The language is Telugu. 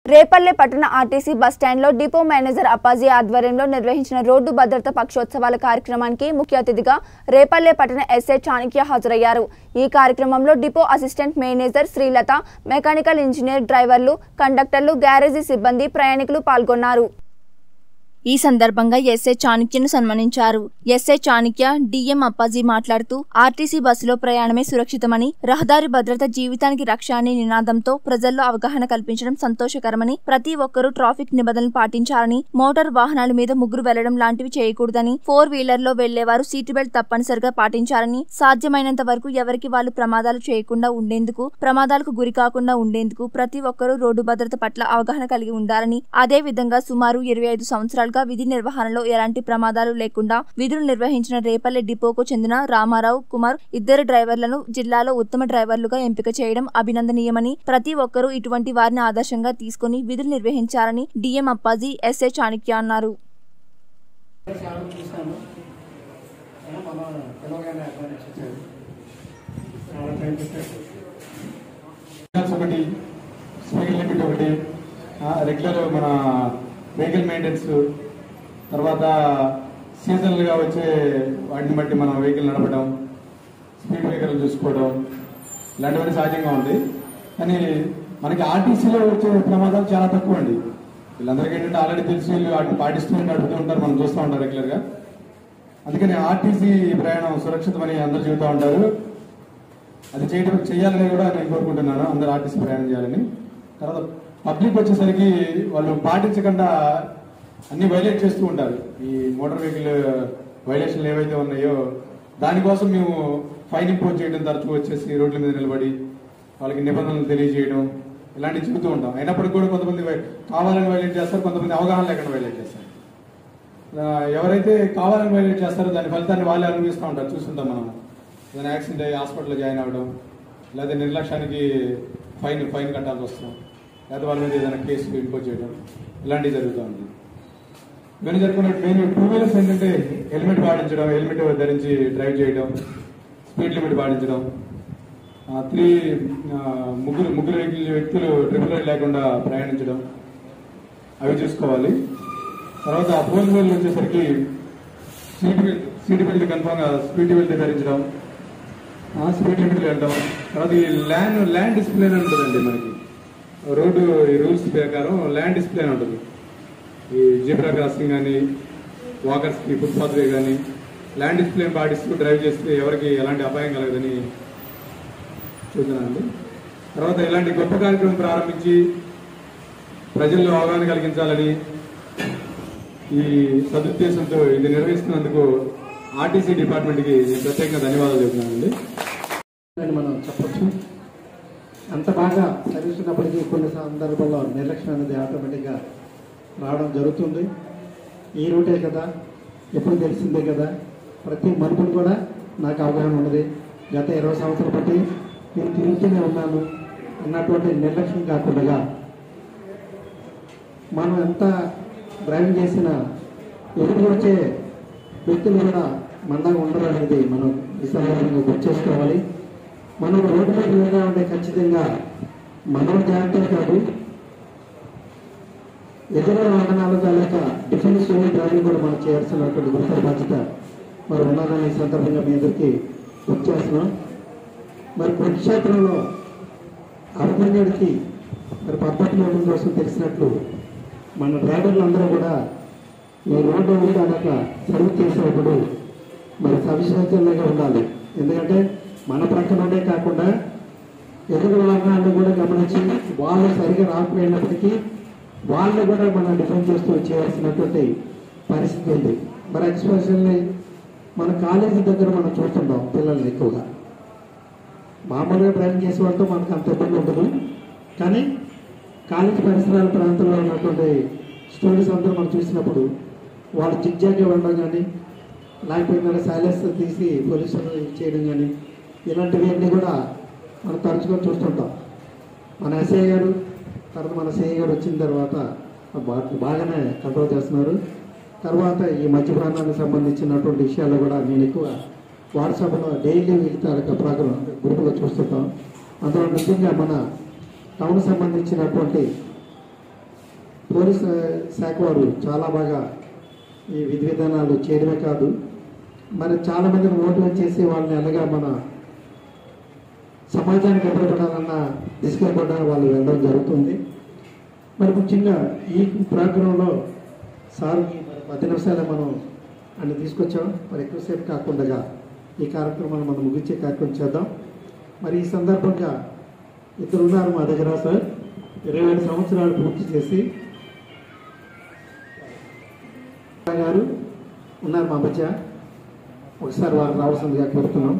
రేపల్లె పట్టణ ఆర్టీసీ బస్టాండ్లో డిపో మేనేజర్ అప్పాజీ ఆధ్వర్యంలో నిర్వహించిన రోడ్డు భద్రత పక్షోత్సవాల కార్యక్రమానికి ముఖ్య అతిథిగా రేపల్లె పట్టణ ఎస్ఐ చాణక్య హాజరయ్యారు ఈ కార్యక్రమంలో depot assistant manager Srilatha mechanical engineer డ్రైవర్లు కండక్టర్లు గ్యారేజీ సిబ్బంది ప్రయాణికులు పాల్గొన్నారు ఈ సందర్భంగా ఎస్ఐ చాణక్యను సన్మానించారు ఎస్ఐ చాణక్య డిఎం అప్పాజీ మాట్లాడుతూ ఆర్టీసీ బస్సులో ప్రయాణమే సురక్షితమని రహదారి భద్రత జీవితానికి రక్ష అనే నినాదంతో ప్రజల్లో అవగాహన కల్పించడం సంతోషకరమని ప్రతి ఒక్కరూ ట్రాఫిక్ నిబంధనలు పాటించాలని మోటార్ వాహనాల మీద ముగ్గురు వెళ్లడం లాంటివి చేయకూడదని ఫోర్ వీలర్ లో వెళ్లేవారు సీట్ బెల్ట్ తప్పనిసరిగా పాటించాలని సాధ్యమైనంత వరకు ఎవరికి వాళ్ళు ప్రమాదాలు చేయకుండా ఉండేందుకు ప్రమాదాలకు గురి కాకుండా ఉండేందుకు ప్రతి ఒక్కరూ రోడ్డు భద్రత పట్ల అవగాహన కలిగి ఉండాలని అదే విధంగా సుమారు ఇరవై ఐదు సంవత్సరాలుగా విధి నిర్వహణలో ఎలాంటి ప్రమాదాలు లేకుండా విధులు నిర్వహించిన రేపల్లె డిపోకు చెందిన రామారావు కుమార్ ఇద్దరు డ్రైవర్లను జిల్లాలో ఉత్తమ డ్రైవర్లుగా ఎంపిక చేయడం అభినందనీయమని ప్రతి ఒక్కరూ ఇటువంటి వారిని ఆదర్శంగా తీసుకుని విధులు నిర్వహించాలని డిఎం అప్పాజీ ఎస్ఏ చాణక్య అన్నారు చాలా చూశాను అయినా మనం పిలవగానే అడ్వాన్స్ వచ్చారు చాలా టైం పెట్టారు ఒకటి స్పీడ్ లిమిట్ ఒకటి రెగ్యులర్ మన వెహికల్ మెయింటెనెన్స్ తర్వాత సీజనల్గా వచ్చే వాటిని బట్టి మనం వెహికల్ నడపడం స్పీడ్ బ్రేకర్లు చూసుకోవడం ఇలాంటివన్నీ సహజంగా ఉంటాయి కానీ మనకి ఆర్టీసీలో వచ్చే ప్రమాదాలు చాలా తక్కువ అండి వీళ్ళందరికీ ఏంటంటే ఆల్రెడీ తెలిసి వీళ్ళు వాటిని పాటిస్తూ నడుపుతూ ఉంటారు మనం చూస్తూ ఉంటాం రెగ్యులర్గా అందుకని ఆర్టీసీ ప్రయాణం సురక్షితమని అందరూ చెబుతూ ఉంటారు అది చేయడం చేయాలని కూడా నేను కోరుకుంటున్నాను అందరూ ఆర్టీసీ ప్రయాణం చేయాలని తర్వాత పబ్లిక్ వచ్చేసరికి వాళ్ళు పాటించకుండా అన్ని వైలేట్ చేస్తూ ఉంటారు ఈ మోటార్ వెహికల్ వైలేషన్లు ఏవైతే ఉన్నాయో దానికోసం మేము ఫైన్ ఇంపోజ్ చేయడం తరచూ వచ్చేసి రోడ్ల మీద నిలబడి వాళ్ళకి నిబంధనలు తెలియజేయడం ఇలాంటివి చెబుతూ ఉంటాం అయినప్పటికీ కూడా కొంతమంది వై- కావాలని వైలేట్ చేస్తారు కొంతమంది అవగాహన లేకుండా వైలేట్ చేస్తారు ఆ, ఎవరైతే కావాలని వైలేట్ చేస్తారో దాని ఫలితాన్ని వాళ్ళే అనుభవిస్తూ ఉంటారు చూస్తుంటాం మనం ఏదైనా యాక్సిడెంట్ అయ్యి హాస్పిటల్లో జాయిన్ అవ్వడం లేదా నిర్లక్ష్యానికి ఫైన్ ఫైన్ కట్టాల్సి వస్తాం లేదా వాళ్ళ మీద ఏదైనా కేసు ఇంపోజ్ చేయడం ఇలాంటివి జరుగుతూ ఉంది ఇవన్నీ జరుగుతున్నట్టు మెయిన్ టూ వీలర్స్ ఏంటంటే హెల్మెట్ పాటించడం హెల్మెట్ ధరించి డ్రైవ్ చేయడం స్పీడ్ లిమిట్ పాటించడం త్రీ ముగ్గురు ముగ్గురు వ్యక్తులు వ్యక్తులు ట్రిపుల్ రైడ్ లేకుండా ప్రయాణించడం అవి చూసుకోవాలి తర్వాత ఫోర్ వీలర్లు వచ్చేసరికి seat belt seat belt confirm గా స్పీడ్ బెల్ట్ ధరించడం ఆ స్పీడ్ లిమిట్ వెళ్ళడం తర్వాత ఈ ల్యాండ్ ల్యాండ్ డిస్ప్లే అని ఉంటుందండి మనకి రోడ్డు ఈ రూల్స్ ప్రకారం ల్యాండ్ డిస్ప్లే అని ఉంటుంది ఈ జీబ్రా క్రాసింగ్ కానీ వాకర్స్ కి ఫుట్పాత్ వే కానీ ల్యాండ్ డిస్ప్లే పాటిస్తూ డ్రైవ్ చేస్తే ఎవరికి ఎలాంటి అపాయం కలగదని చూస్తున్నానండి తర్వాత ఇలాంటి గొప్ప కార్యక్రమం ప్రారంభించి ప్రజల్లో అవగాహన కలిగించాలని ఈ సదుద్దేశంతో ఇది నిర్వహిస్తున్నందుకు ఆర్టీసీ డిపార్ట్మెంట్కి నేను ప్రత్యేకంగా ధన్యవాదాలు చెబుతున్నానండి అని మనం చెప్పొచ్చు అంత బాగా సర్వీస్ ఉన్నప్పటికీ కొన్ని సందర్భాల్లో నిర్లక్ష్యం అనేది ఆటోమేటిక్గా రావడం జరుగుతుంది ఈ రూటే కదా ఎప్పుడు తెలిసిందే కదా ప్రతి మలుపులు కూడా నాకు అవగాహన ఉన్నది గత ఇరవై సంవత్సరాల బట్టి నేను తిరుగుతూనే ఉన్నాను అన్నటువంటి నిర్లక్ష్యం కాకుండా మనం ఎంత డ్రైవింగ్ చేసినా ఎదురు వచ్చే వ్యక్తులు కూడా మందంగా ఉండరు అనేది మనం ఈ సందర్భంగా గుర్తు చేసుకోవాలి మనం రోడ్డు మీద మీద ఉంటే ఖచ్చితంగా మనం జాగ్రత్తలు కాదు ఎదురు వాహనాలు లేక డిఫెన్స్ డ్రైవింగ్ కూడా మనం చేయాల్సినటువంటి గురుతర బాధ్యత మరి ఉన్నదని ఈ సందర్భంగా మీ ఎదురికి గుర్తు చేస్తున్నాం మరి కురుక్షేత్రంలో అర్జునుడికి మరి పద్ధతిలో కోసం తెలిసినట్లు మన డ్రైవర్లు అందరూ కూడా ఈ రోడ్డు ఉండాలక సర్వీస్ చేసేటప్పుడు మరి సవిశేషంగా ఉండాలి ఎందుకంటే మన ప్రక్కన ఉండే కాకుండా ఎదురు వాహనాలను కూడా గమనించి వాళ్ళు సరిగా రాకపోయినప్పటికీ వాళ్ళు కూడా మనం డిఫెండ్ చేస్తూ చేయాల్సినటువంటి పరిస్థితి ఉంది మరి ఎక్స్పెషల్లీ మన కాలేజీ దగ్గర మనం చూస్తుంటాం పిల్లల్ని ఎక్కువగా మామూలుగా డ్రైవింగ్ చేసే వాళ్ళతో మనకు అంత ఇబ్బంది ఉండదు కానీ కాలేజీ పరిసరాల ప్రాంతంలో ఉన్నటువంటి స్టూడెంట్స్ అందరూ మనం చూసినప్పుడు వాళ్ళు జిగ్జాగ్ ఇవ్వడం కానీ లేకపోతే సైలెన్స్ తీసి పోలీసులు చేయడం కానీ ఇలాంటివి అన్నీ కూడా మనం తరచుగా చూస్తుంటాం మన ఎస్ఐ గారు తర్వాత మన సిఐ గారు వచ్చిన తర్వాత బా- బాగానే కంట్రోల్ చేస్తున్నారు తర్వాత ఈ మధ్య ప్రాంతానికి సంబంధించినటువంటి విషయాల్లో కూడా నేను ఎక్కువ వాట్సాప్లో డైలీ వీళ్ళ తాలూకా ప్రోగ్రామ్ గ్రూపులో చూస్తుంటాం అందులో ముఖ్యంగా మన టౌన్ సంబంధించినటువంటి పోలీస్ శాఖ వారు చాలా బాగా ఈ విధి విధానాలు చేయడమే కాదు మరి చాలా మందిని మోటివేట్ చేసి వాళ్ళని అలాగా మన సమాజానికి ఉపయోగపడాలన్న దిశగా కూడా వాళ్ళు వెళ్ళడం జరుగుతుంది మరి ముఖ్యంగా ఈ ప్రోగ్రాంలో సార్ మరి పది నిమిషాలే మనం అన్ని తీసుకొచ్చాం మరి ఎక్కువసేపు కాకుండా ఈ కార్యక్రమాన్ని మనం ముగించే కార్యక్రమం చేద్దాం మరి ఈ సందర్భంగా ఇద్దరు ఉన్నారు మా దగ్గర సార్ ఇరవై ఏడు సంవత్సరాలు పూర్తి చేసి గారు ఉన్నారు మా మధ్య ఒకసారి వారు రావాల్సిందిగా కోరుతున్నాం